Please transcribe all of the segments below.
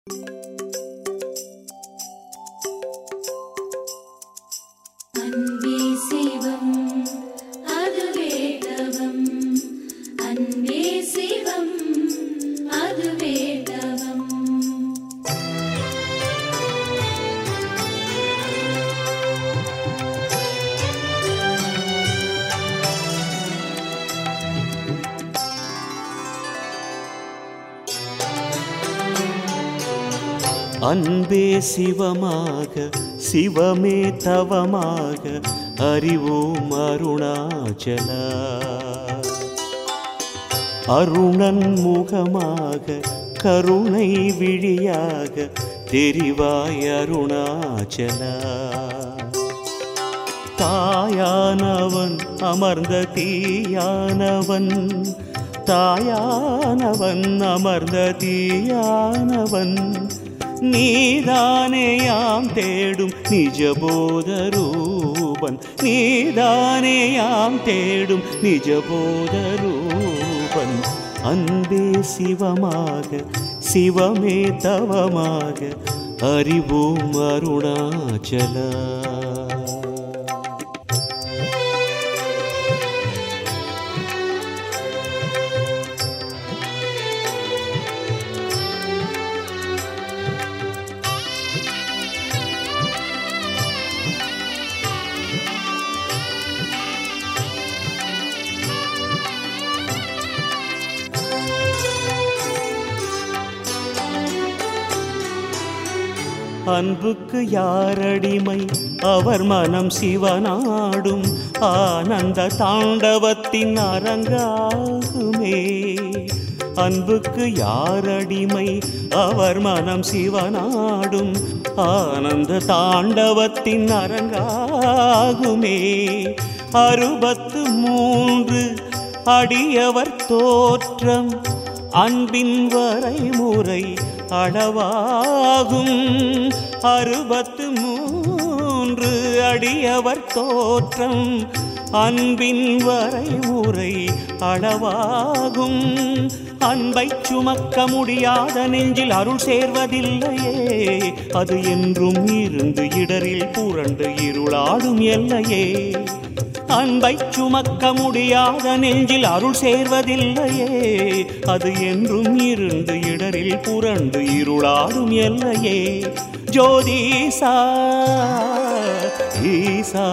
அன்பே சிவம் அதுவே தவம் அன்பே சிவம் அதுவே தவம் அன்பே சிவமாக சிவமே தவமாக அறிவோம் அருணாச்சலா அருணன் முகமாக கருணை விழியாக தெரிவாய் அருணாச்சலா தாயானவன் அமர்ந்த தீயானவன் தாயானவன் அமர்ந்த தீயானவன் நீதானேயாம் தேடும் நிஜபோத ரூபன் நீதானேயாம் தேடும் நிஜபோத ரூபன் அன்பே சிவமாக சிவமே தவமாக அறிவோம் அருணாச்சலா அன்புக்கு யாரடிமை அவர் மனம் சிவனாடும் ஆனந்த தாண்டவத்தின் அரங்காகுமே அன்புக்கு யாரடிமை அவர் மனம் சிவனாடும் ஆனந்த தாண்டவத்தின் அரங்காகுமே அறுபத்து மூன்று அடியவர் தோற்றம் அன்பின் வரைமுறை அளவாகும் அறுபத்து மூன்று அடியவர் தோற்றம் அன்பின் வரைமுறை அளவாகும் அன்பை சுமக்க முடியாத நெஞ்சில் அருள் சேர்வதில்லையே அது என்றும் இருந்து இடரில் புரண்டு இருளாடும் எல்லையே அன்பை சுமக்க முடியாத நெஞ்சில் அருள் சேர்வதில்லையே அது என்றும் இருந்து இடரில் புரண்டு இருளாடும் எல்லையே ஜோதிசா ஈசா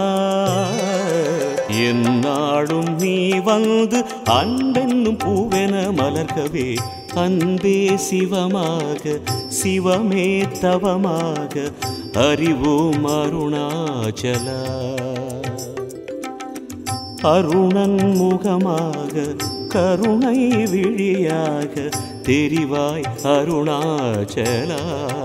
என்னாடும் நீ வந்து அன்பென்னும் பூவென மலர்கவே அன்பே சிவமாக சிவமே தவமாக அறிவோம் அருணாச்சலா அருணன் முகமாக கருணை விழியாக தெரிவாய் அருணாச்சலா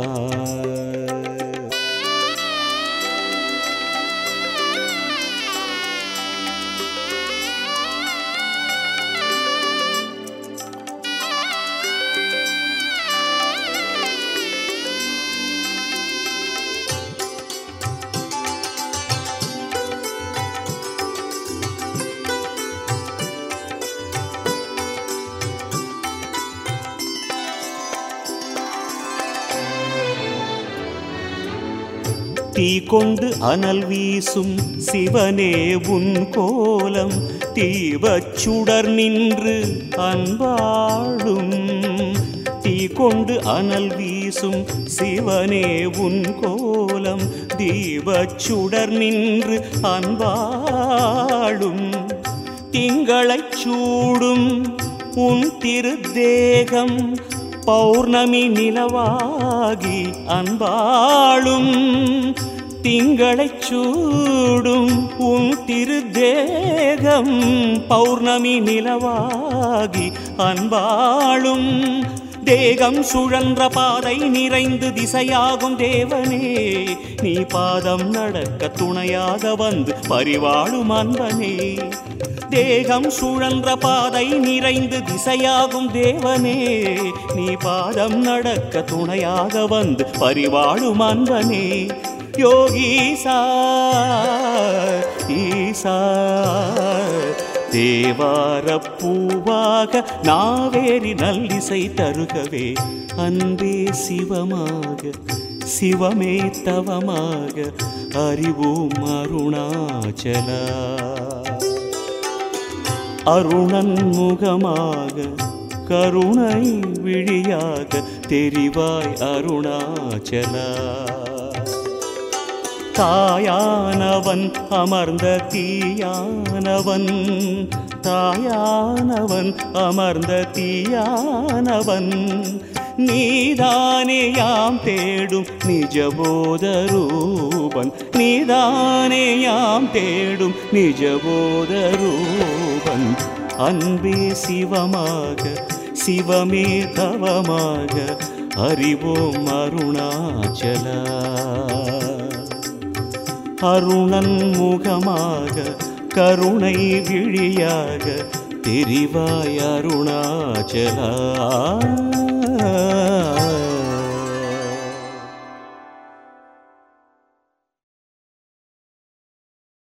தீ கொண்டு அனல் வீசும் சிவனே உன் கோலம் தீபச் சுடர் நின்று அன்பாடும் தீ கொண்டு அனல் வீசும் சிவனே உன் கோலம் தீபச் சுடர் நின்று அன்பாடும் திங்களைச் சூடும் உன் திருத்தேகம் பௌர்ணமி நிலவாகி அன்பாளும் திங்களைச் சூடும் உன் திருத்தேகம் பௌர்ணமி நிலவாகி அன்பாளும் தேகம் சுழன்ற பாதை நிறைந்து திசையாகும் தேவனே நீ பாதம் நடக்க துணையாக வந்து பரிவாழும் அன்பனே தேகம் சுழன்ற பாதை நிறைந்து திசையாகும் தேவனே நீ பாதம் நடக்க துணையாக வந்து பரிவாழும் அன்பனே யோகீசா ஈசா தேவார பூவாக நாவேரி நல்லிசை தருகவே அன்பே சிவமாக சிவமே தவமாக அறிவோம் அருணாச்சலா அருணன் முகமாக கருணை விழியாக தெரிவாய் அருணாச்சலா தாயானவன் அமர்ந்த தீயானவன் தாயானவன் அமர்ந்த தீயானவன் நீதானே யாம் தேடும் நிஜபோத ரூபன் நீதானே யாம் தேடும் நிஜபோத ரூபன் அன்பே சிவமாக சிவமே தவமாக அறிவோம் அருணாச்சலா அருணன் முகமாக கருணை விழியாக தெரிவாய் அருணாச்சலா